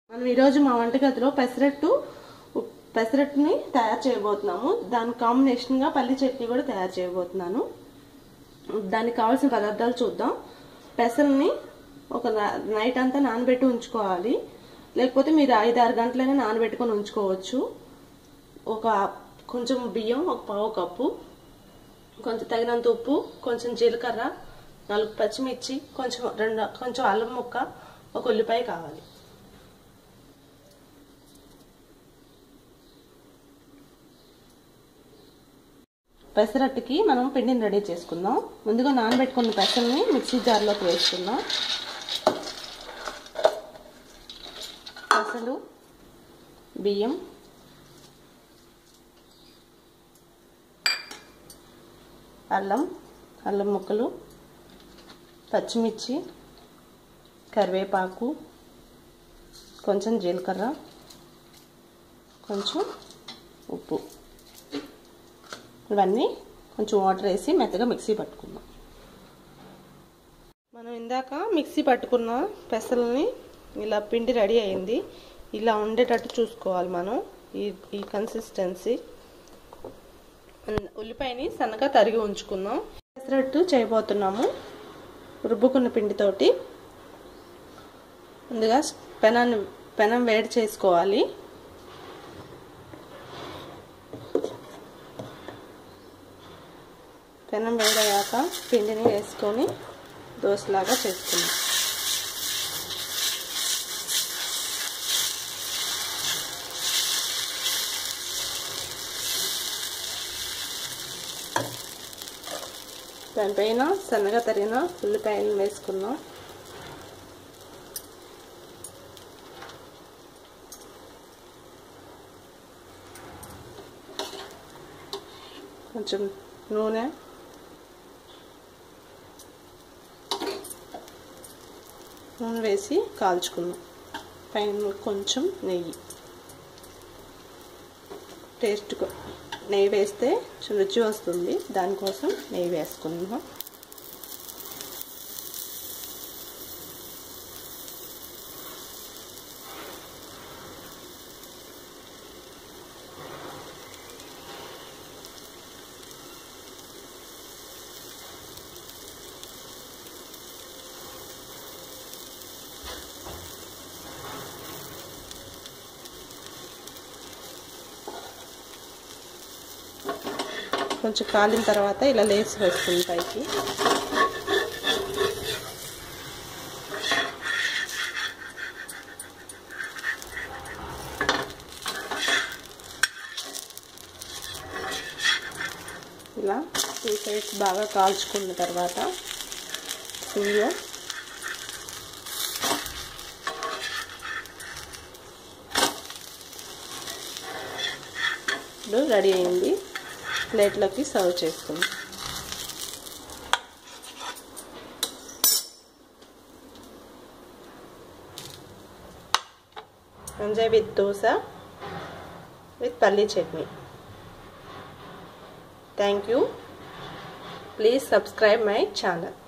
మనం ఈరోజు మా వంటగదిలో పెసరట్టు పెసరట్టుని తయారు చేయబోతున్నాము దానికి కాంబినేషన్గా పల్లి చట్నీ కూడా తయారు చేయబోతున్నాను దానికి కావాల్సిన పదార్థాలు చూద్దాం పెసల్ని ఒక నైట్ అంతా నానబెట్టి ఉంచుకోవాలి లేకపోతే మీరు ఐదు ఆరు గంటలైనా నానబెట్టుకొని ఉంచుకోవచ్చు ఒక కొంచెం బియ్యం ఒక పావు కప్పు కొంచెం తగినంత ఉప్పు కొంచెం జీలకర్ర నాలుగు పచ్చిమిర్చి కొంచెం రెండు కొంచెం అల్లం ముక్క ఒక ఉల్లిపాయ కావాలి పెసరట్టుకి మనం పిండిని రెడీ చేసుకుందాం ముందుగా నానబెట్టుకున్న పెసల్ని మిక్సీ జార్లోకి వేసుకుందాం పెసలు బియ్యం అల్లం అల్లం ముక్కలు పచ్చిమిర్చి కరివేపాకు కొంచెం జీలకర్ర కొంచెం ఉప్పు ఇవన్నీ కొంచెం వాటర్ వేసి మెత్తగా మిక్సీ పట్టుకుందాం మనం ఇందాక మిక్సీ పట్టుకున్న పెసలని ఇలా పిండి రెడీ అయింది ఇలా ఉండేటట్టు చూసుకోవాలి మనం ఈ ఈ కన్సిస్టెన్సీ ఉల్లిపాయని సన్నగా తరిగి ఉంచుకుందాం పెసరట్టు చేయబోతున్నాము రుబ్బుకున్న పిండితోటి ముందుగా పెనాన్ని పెనం వేడి చేసుకోవాలి పెనం వేడయ్యాక పిండిని వేసుకొని దోశలాగా చేసుకుందాం దానిపైన సన్నగా తరిగిన ఉల్లిపాయలు వేసుకుందాం కొంచెం నూనె నూనె వేసి కాల్చుకుందాం పైన కొంచెం నెయ్యి టేస్ట్ నెయ్యి వేస్తే రుచి వస్తుంది దానికోసం నెయ్యి వేసుకుందాం కొంచెం కాలిన తర్వాత ఇలా లేచి వేస్తుంది పైకి ఇలా టూ సైడ్స్ బాగా కాల్చుకున్న తర్వాత సిమ్లో ఇప్పుడు రెడీ అయింది ప్లేట్లోకి సర్వ్ చేసుకుందాం ఎంజాయ్ విత్ దోశ విత్ పల్లీ chutney thank you please subscribe my channel